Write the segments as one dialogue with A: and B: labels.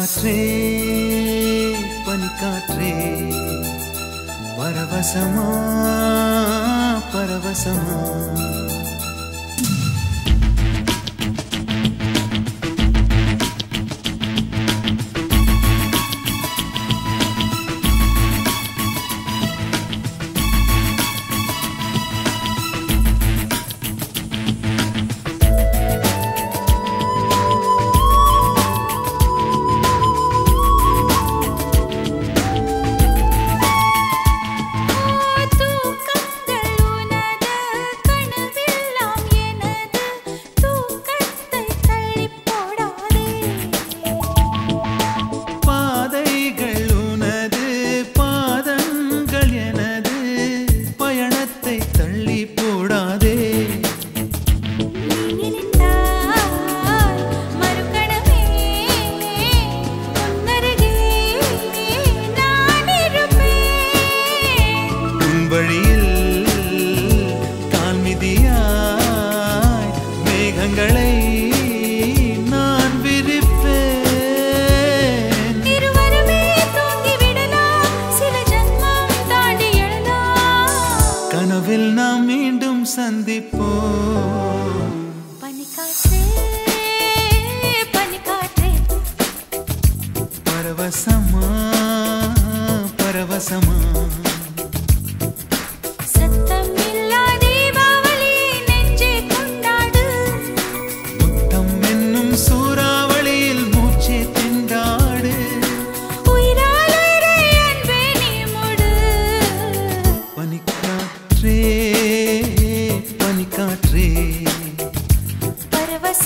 A: பனிக்காற்றே பனிக்காற்றே பரவசமா பரவசமா
B: தூக்கங்கள் உனது கனவெல்லாம் எனது தூக்கத்தை தள்ளிப் போடாதே
A: பாதைகள் உனது பாதங்கள் எனது பயணத்தை தள்ளி போடாதே
B: நீ நினைத்தால் மறுகணமே உன்னருகே நான் இருப்பேன்
A: உன் வழியில் கால்மிதியாய் மேகங்களை நான் விரிப்பேன்
B: இருவருமே தூங்கிவிடலாம் சில ஜன்மம் தாண்டி எழலாம்
A: கனவில் நாம் மீண்டும் சந்திப்போம்
B: பனிக்காற்றே பனிக்காற்றே
A: பரவசமா பரவசமா
B: சத்தமில்லா தீபாவளி நெஞ்சே கொண்டாடு
A: முத்தம் என்னும் சூறாவளியில் மூச்சே திண்டாடு
B: உயிரால் உயிரை அன்பே நீ முடு
A: பனிக்காற்றே பனிக்காற்றே
B: பரவச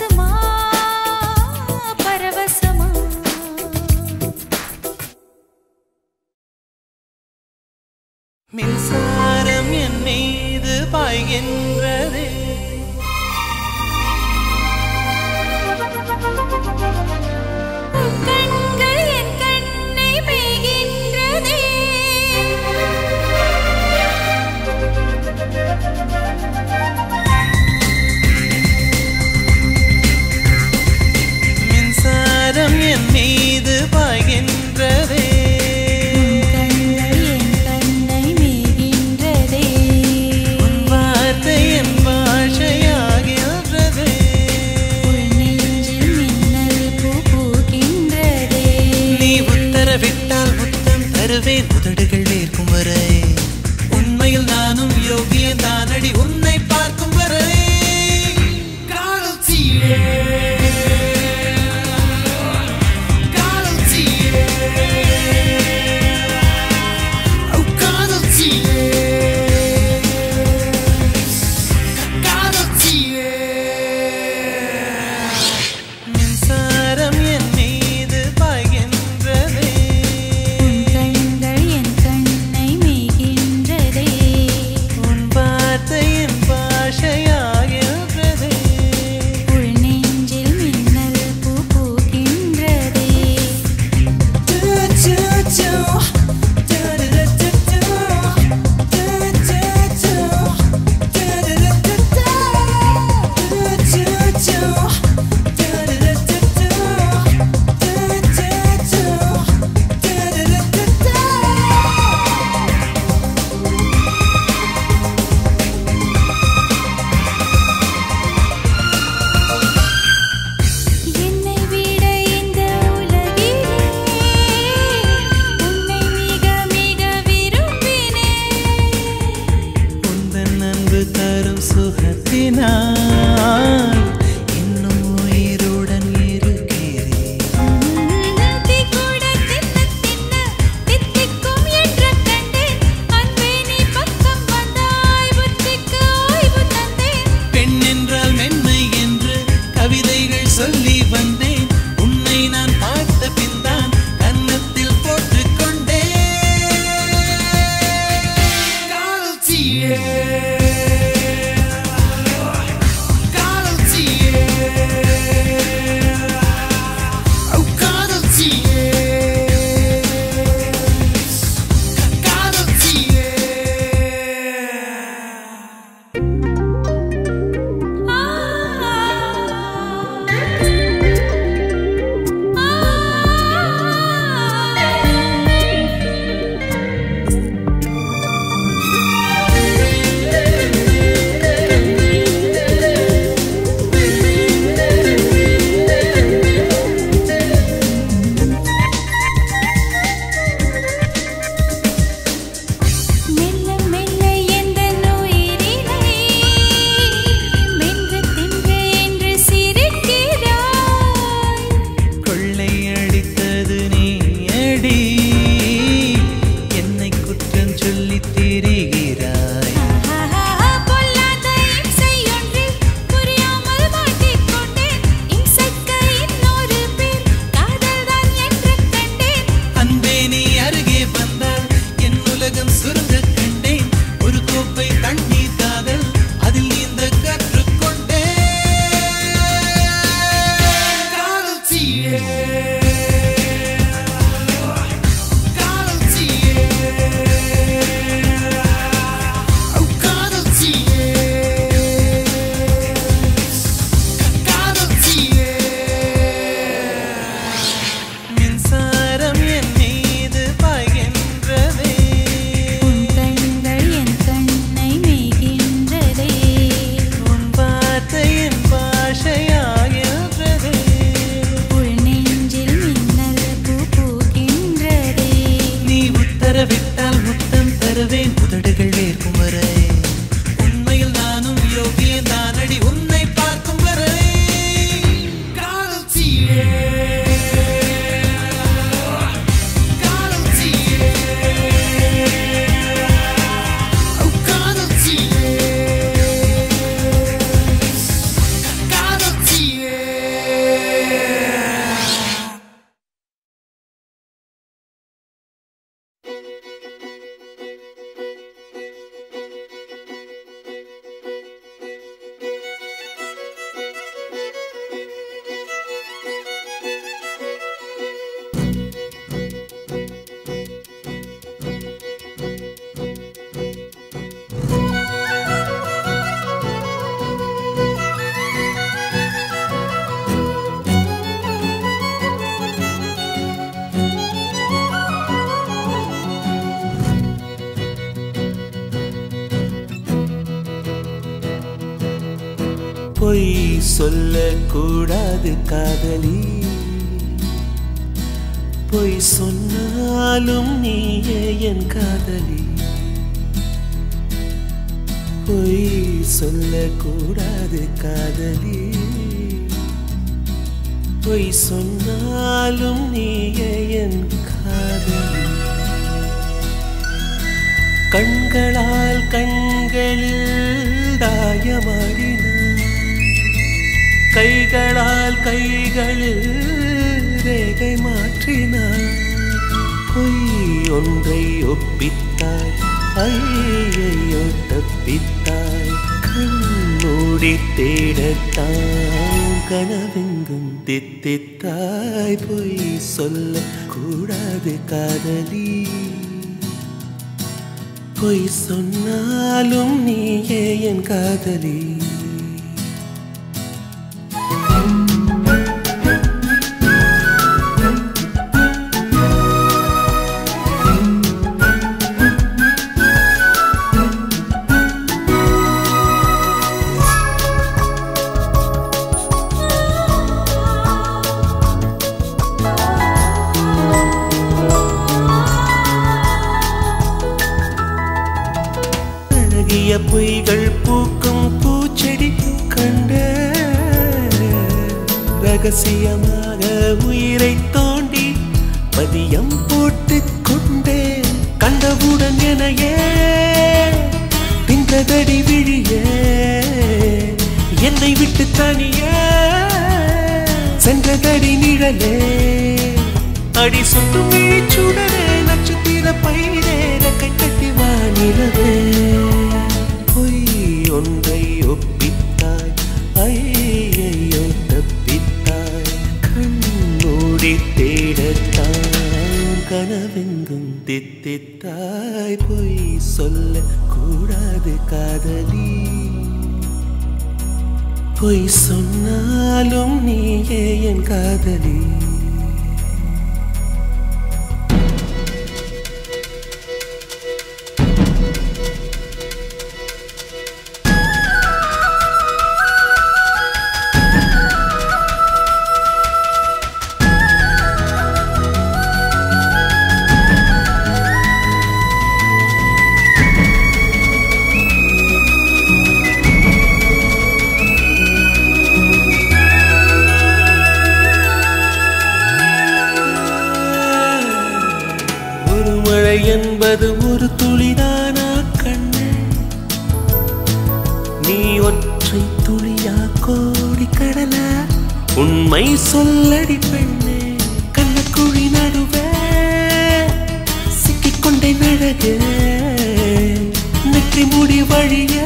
C: சொல்லக்கூடாது காதலி பொய் சொன்னாலும் நீயே என் காதலி பொய் சொல்லக்கூடாது காதலி பொய் சொன்னாலும் நீயே என் காதலி கண்களால் கண்களில் தாயமாடினார் கைகளால் கைகளில் ரேகை மாற்றினார் பொய் ஒன்றை ஒப்பித்தாய் ஐயையோ தப்பித்தாய் கண்மூடி தேடத்தான் கனவெங்கும் தித்தித்தாய் பொய் சொல்ல கூடாது காதலி பொய் சொன்னாலும் நீயே என் காதலி அழகிய பொய்கள் பூக்கும் பூச்செடி கண்ட ரகசியமாக உயிரை தோண்டி பதியம் போட்டு கொண்டே கண்டவுடன் எனையே தின்றதடி விழியே என்னை விட்டு தனியே சென்றதடி நிழலே அடி சுட்டும் சுடரே நட்சத்திர பயிரே ரெக்கை கட்டி வானிலவே பொய் ஒன்றை ஒப்பித்தாய் ஐயையோ தப்பித்தாய் கண்மூடி தேடத்தான் கனவெங்கும் தித்தித்தாய் பொய் சொல்ல கூடாது காதலி பொய் சொன்னாலும் நீயே என் காதலி ஒரு மழை என்பது ஒரு துளிதானா கண்ணே நீ ஒற்றை துளியா கோடி கடலா உண்மை சொல்லடி பெண்ணே கண்ணக்குழி நடுவே சிக்கிக்கொண்டே நழகு நெற்றி முடி வழியே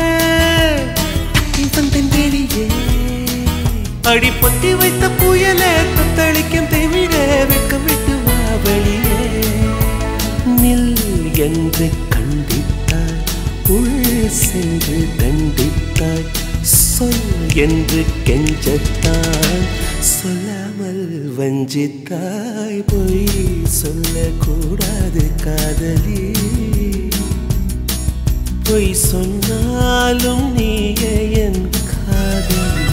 C: தப்பி வந்தேன் வெளியே அடி பொத்தி வைத்த புயலே தத்தளிக்கும் தெவிடே வெக்கம் விட்டு வா வெளியே நில் என்று கண்டித்தாய் உள் சென்று தண்டித்தாய் சொல் என்று கெஞ்சத்தாய் சொல்லாமல் வஞ்சித்தாய் பொய் சொல்லக்கூடாது காதலி பொய் சொன்னாலும் நீயே என் காதலி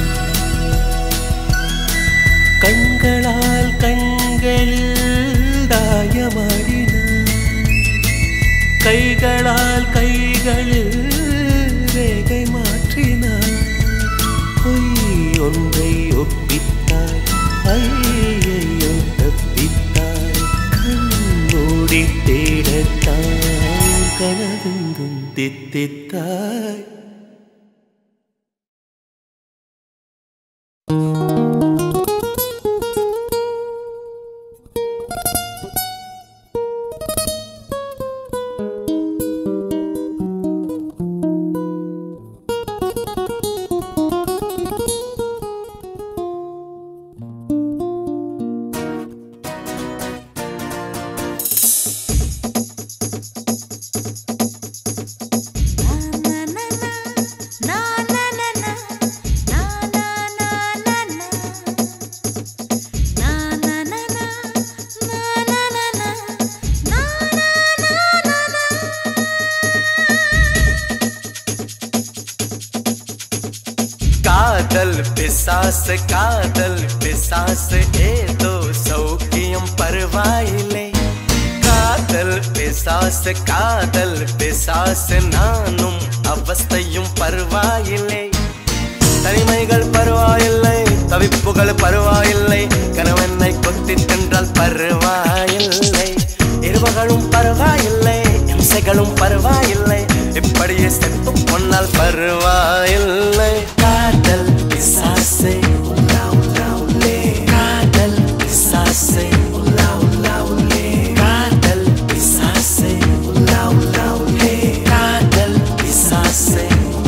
C: கண்களால் கண்களில் தாயமாடினார் கைகளால் கைகளில் ரேகை மாற்றினார் பொய் ஒன்றை ஒப்பித்தாய் ஐயையோ தப்பித்தாய் கண்மூடி தேடத்தான் கனவெங்கும் தித்தித்தாய்
B: na na na
C: பிசாசு காதல் பிசாசு ஏதோ சௌக்கியம் பரவாயில்லை காதல் பிசாசு காதல் பிசாசு நானும் அவஸ்தையும் பரவாயில்லை தனிமைகள் பரவாயில்லை தவிப்புகள் பரவாயில்லை கணவனை கொத்தி தின்றால் பரவாயில்லை இருவகளும் பரவாயில்லை இம்சைகளும் பரவாயில்லை இப்படியே செத்து பொன்னால் பரவாயில்லை காதல் பிசாசே உலா உலா உலே காதல் பிசாசே உலா உலா உலே காதல் பிசாசே உலா உலா உலே காதல் பிசாசே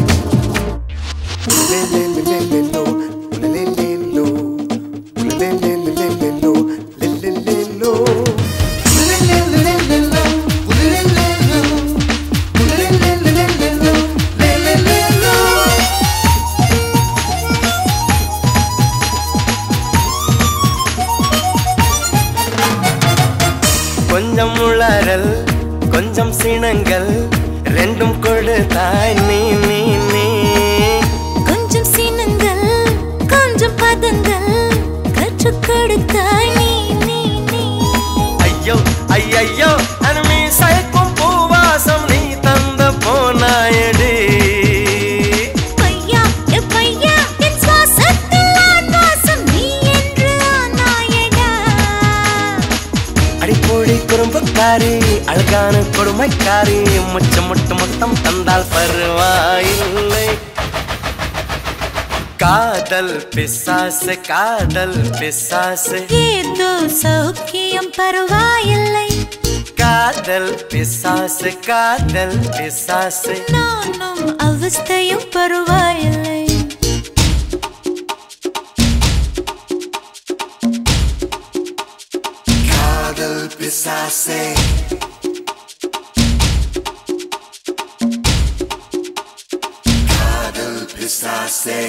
C: கொஞ்சம் உளறல் கொஞ்சம் சினங்கள் ரெண்டும் கொடுத்தாய் நீ நீ நீ
B: கொஞ்சம் சினங்கள் கொஞ்சம் பதங்கள் கற்றுக் கொடுத்தாய் நீ நீ நீ
C: ஐயோ ஐயையோ அனுமி சயக்கும் பூவாசம் நீ தந்த போனாயடி
B: பையா எ பையா என் சுவாசத்தில் நான் வாசம் நீ என்று ஆனாயடா
C: அடிப்பொடி குறும்புக்காரி அழகான கொடுமைக்காரி முச்சம் முட்டு மொத்தம் தந்தால் பருவாயில்லை காதல் பிசாசு காதல் பிசாசு
B: ஏதோ சௌக்கியம் பரவாயில்லை
C: காதல் பிசாசு காதல் பிசாசு
B: நானும் அவஸ்தையும் பரவாயில்லை
C: காதல் பிசாசே காதல் பிசாசே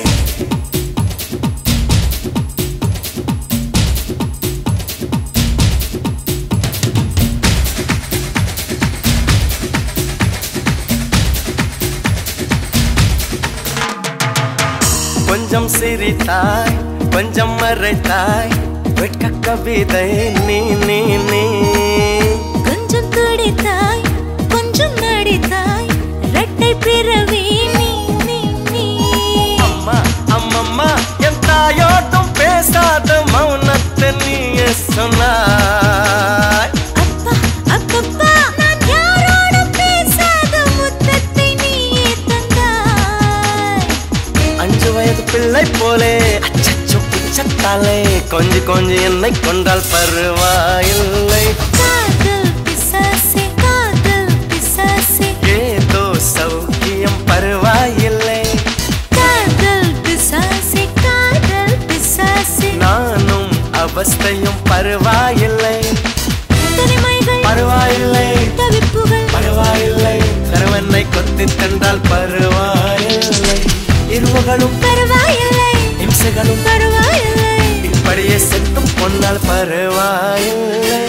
C: கொஞ்சம் சிரித்தாய் கொஞ்சம் மறைத்தாய் வெட்க கவிதை நீ நீ நீ
B: கொஞ்சம் துடித்தாய் கொஞ்சம் நடித்தாய் இரட்டை பிறவி நீ நீ நீ
C: அம்மா அம்மம்மா என் தாயோட்டும் பேசாத மௌனத்தை நீயே சொன்னாய்
B: அப்பா அப்பப்பா நான் யாரோடும் பேசாத முத்தத்தை நீயே தந்தாய்
C: அஞ்சு வயது பிள்ளை போலே அச்சச்சோ பிச்சத்தாலே கொஞ்சி கொஞ்சி என்னை கொண்டால் பருவாயில்லை
B: காதல் பிசாசே காதல் பிசாசே
C: ஏதோ சௌக்கியம் பருவாயில்லை
B: காதல் பிசாசே காதல் பிசாசே
C: நானும் அவஸ்தையும் பருவாயில்லை
B: தனிமைகள்
C: பருவாயில்லை
B: தவிப்புகள்
C: பரவாயில்லை கணவனை கொத்தி தந்தால் பரவாயில்லை இருவகளும்
B: பரவாயில்லை
C: இம்சைகளும்
B: பரவாயில்லை
C: இப்படியே செத்தும் பொன்னால் பரவாயில்லை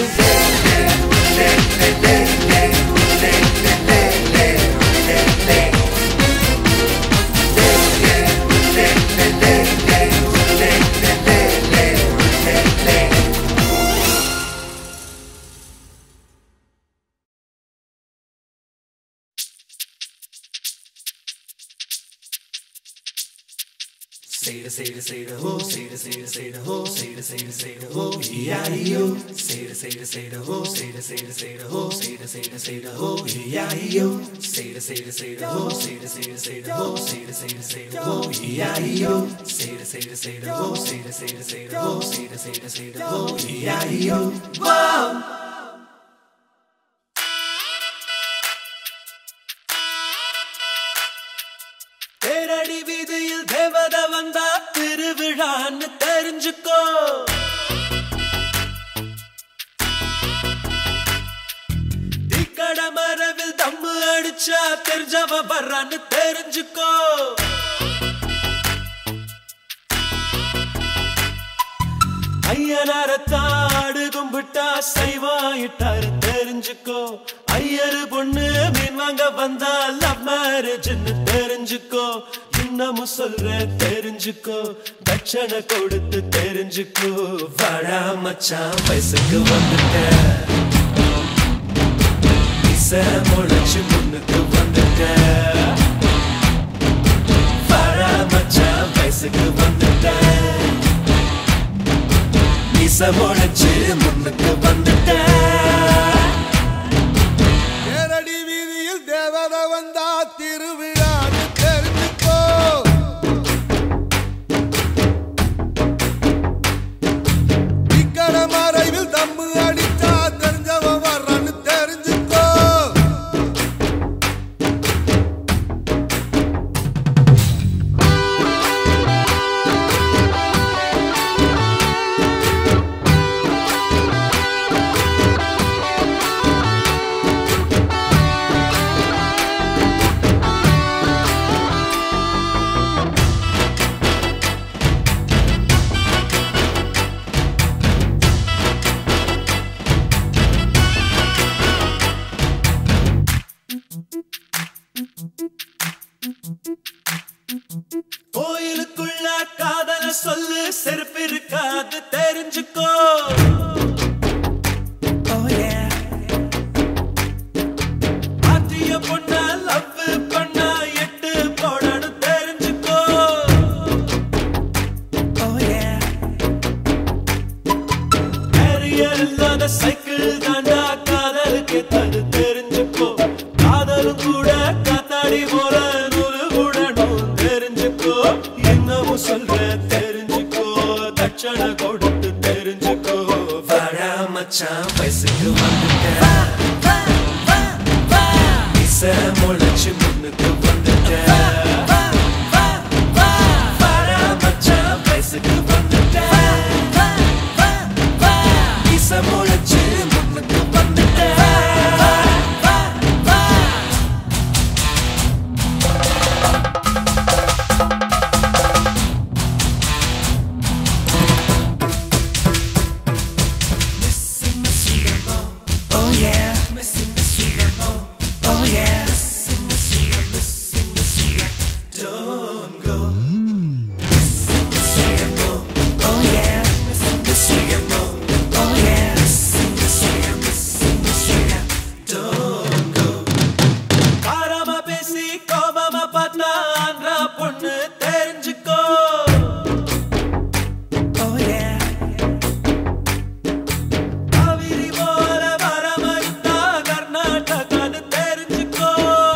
C: Say to say to say to ho, say to say to say to ho, say to say to say to ho, E-I-E-O. Say to say to say to ho, say to say to say to ho, say to say to say to ho, E-I-E-O. Say to say to say to ho, say to say to say to ho, say to say to say to ho, E-I-E-O. Say to say to say to ho, say to say to say to ho, say to say to say to ho, E-I-E-O. Wow! தேரடி வீதியில் தேவத வந்தா திருவிழான்னு தெரிஞ்சுக்கோ தீக்கட மரவில் தம்மு அடிச்சா தெரிஞ்சவ வர்றான்னு தெரிஞ்சுக்கோ ஐயனாரத்தாடு கும்பிட்டா சைவாயிட்டாரு தெரிஞ்சுக்கோ ஐயரு பொண்ணு மீன் வாங்க வந்தா லவ் மேரேஜ்னு தெரிஞ்சுக்கோ இந்த இன்னமும் சொல்றேன் தெரிஞ்சுக்கோ தட்சணை கொடுத்து தெரிஞ்சுக்கோ வாடா மச்சான் வயசுக்கு வந்துட்ட இசை முளைச்சு முன்னுக்கு வந்துட்ட வாடா மச்சான் வயசுக்கு வந்துட்ட இசை முளைச்சு முன்னுக்கு வந்துட்ட
D: நேரடி வீதியில் தேவதை வந்தா திருவிழான்னு தெரிஞ்சுக்கோ இக்கட மறைவில் தம்மு அடிச்சா தெரிஞ்சவன் வர்றான்னு தெரிஞ்சுக்கோ
C: கோயிலுக்குள்ள காதல சொல்லு செருப்பு இருக்காது தெரிஞ்சுக்கோ ஆத்திய பொண்ண லவ் பண்ண எட்டு போடணும் தெரிஞ்சுக்கோ கேரியர் இல்லாத சைக்கிள் தாண்டா காதலுக்கு தது தெரிஞ்சுக்கோ காதலும் கூட காத்தாடி போல நூலு கூடணும் தெரிஞ்சுக்கோ என்னவும் சொல்ற தெரிஞ்சுக்கோ தட்சணை கொடுத்து தெரிஞ்சுக்கோ வாடா மச்சான் வயசுக்கு வந்துட்ட இசை முளைச்சு முன்னுக்கு வந்துட்ட வாடா மச்சான் வயசுக்கு வந்துட்ட இசை முளைச்சு முன்னுக்கு வந்துட்ட காரமா பேசி கோபமா பார்த்தா ஆந்திரா பொண்ணு தெரிஞ்சுக்கோ காவிரி போல வர மறுத்தா கர்நாடகான்னு தெரிஞ்சுக்கோ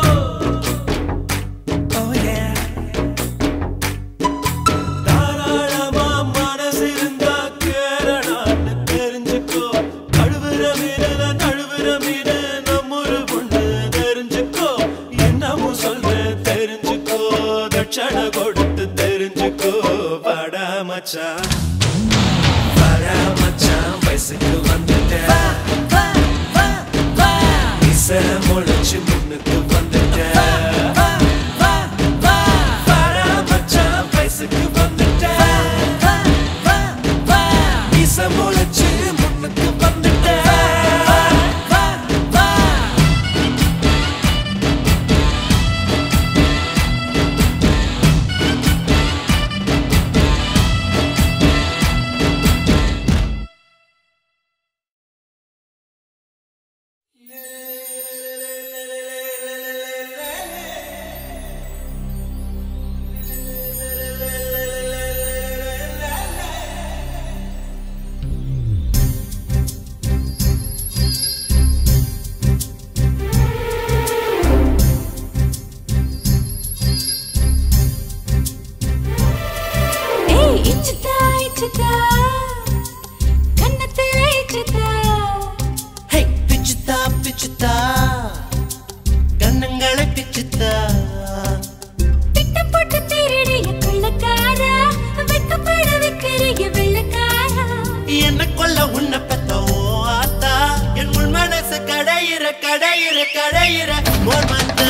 C: தாராளமா மனசு இருந்தா கேரளான்னு தெரிஞ்சுக்கோ கழுவுற மீன நழுவுற மீன நம்மொரு பொண்ணு தெரிஞ்சுக்கோ என்னமும் சொல்ற தெரிஞ்சுக்கோ தட்சணை கொடுத்து தெரிஞ்சுக்கோ வாடா மச்சான் வாடா மச்சான் வயசுக்கு வந்துட்டேன் இசை முளைச்சு முன்னுக்கு வந்துட்டேன் வாடா மச்சான் வயசுக்கு வந்துட்டேன் இசை முளைச்சு முன்னுக்கு வந்துட்டேன்
B: ஏய் இச்சுதா இச்சுதா கண்ணத்துல இச்சுதா
C: ஹே பிச்சுத்தா பிச்சுத்தா கண்ணங்களை பிச்சுத்தா
B: திட்டம் போட்டு திருடிய கொள்ளக்காரா வெக்கப்பட வைக்கிறிய வெள்ளக்காரா
C: என்ன கொல்ல உன்னை பெத்த ஓ ஆத்தா என் உள் மனசு கடையிற கடையிற கடையிற மோர் மந்தா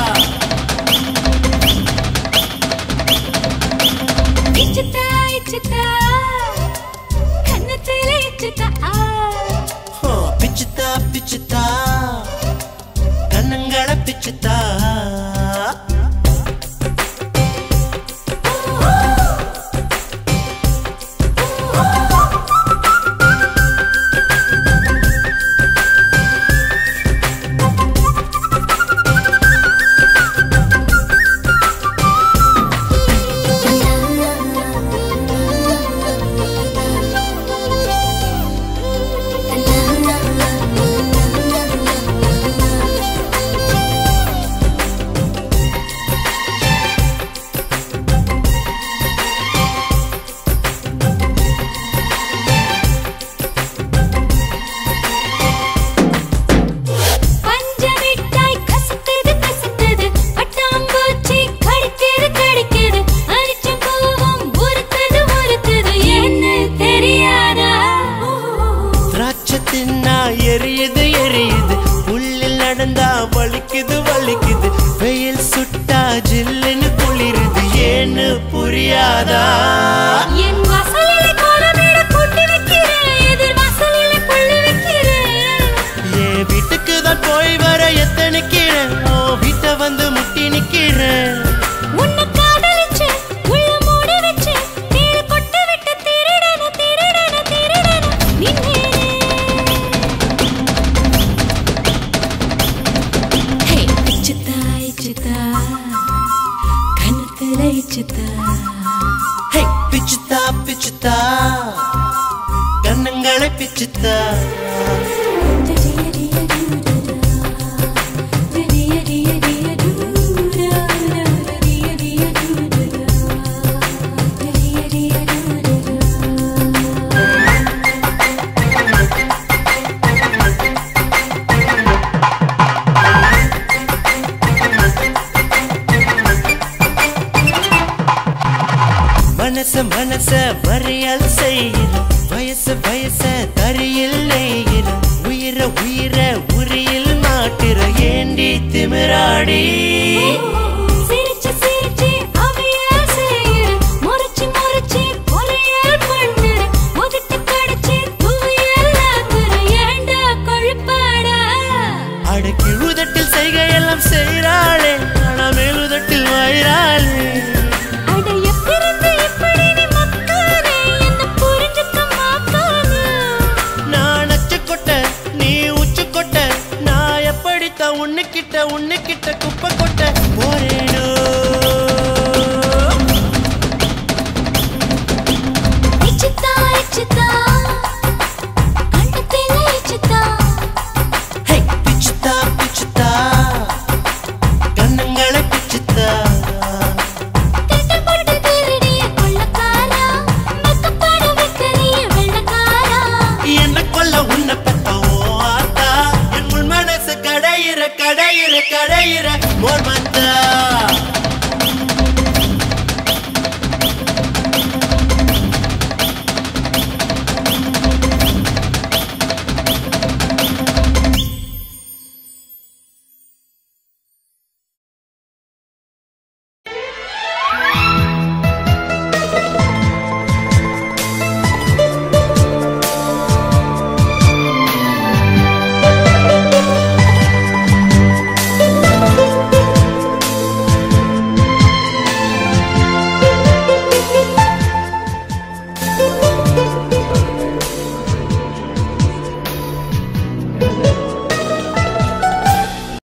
B: இச்சுதா இச்சுதா கண்ணத்துல இச்சுதா
C: ஹோ, பிச்சுத்தா பிச்சுத்தா கண்ணங்களை பிச்சுத்தா
E: பிச்சுத்தா கண்ணங்களை பிச்சுத்தா மனச மனச மறியல் செய்கிற வயச வயச தரியில் நெய்கிற உயிர உயிர உரியில் மாட்டுற ஏண்டி திமிராடி